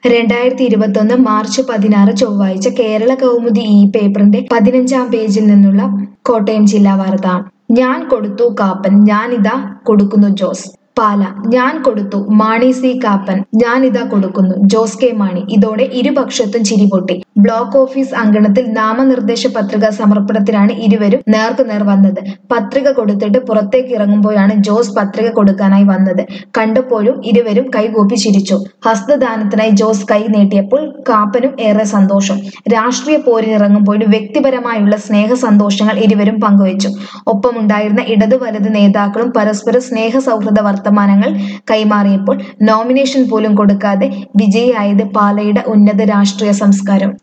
രണ്ടായിരത്തി ഇരുപത്തൊന്ന് മാർച്ച് പതിനാറ് ചൊവ്വാഴ്ച കേരള കൗമുദി ഈ പേപ്പറിന്റെ പതിനഞ്ചാം പേജിൽ നിന്നുള്ള കോട്ടയം ജില്ലാ വാർത്ത ഞാൻ കൊടുത്തു കാപ്പൻ ഞാനിതാ കൊടുക്കുന്നു ജോസ് പാല ഞാൻ കൊടുത്തു മാണി സി കാപ്പൻ ഞാനിതാ കൊടുക്കുന്നു ജോസ് കെ മാണി ഇതോടെ ഇരുപക്ഷത്തും ചിരിപൊട്ടി ബ്ലോക്ക് ഓഫീസ് അങ്കണത്തിൽ നാമനിർദ്ദേശ പത്രിക സമർപ്പണത്തിനാണ് ഇരുവരും നേർക്കുനേർ വന്നത് പത്രിക കൊടുത്തിട്ട് പുറത്തേക്ക് ഇറങ്ങുമ്പോഴാണ് ജോസ് പത്രിക കൊടുക്കാനായി വന്നത് കണ്ടപ്പോഴും ഇരുവരും കൈകൂപ്പി ചിരിച്ചു ഹസ്തദാനത്തിനായി ജോസ് കൈ നീട്ടിയപ്പോൾ കാപ്പനും ഏറെ സന്തോഷം രാഷ്ട്രീയ പോരിനിറങ്ങുമ്പോഴും വ്യക്തിപരമായുള്ള സ്നേഹ സന്തോഷങ്ങൾ ഇരുവരും പങ്കുവച്ചു ഒപ്പമുണ്ടായിരുന്ന ഇടതു വലത് നേതാക്കളും പരസ്പര സ്നേഹ സൗഹൃദ വർത്തമാനങ്ങൾ കൈമാറിയപ്പോൾ നോമിനേഷൻ പോലും കൊടുക്കാതെ വിജയിയായത് പാലയുടെ ഉന്നത രാഷ്ട്രീയ സംസ്കാരം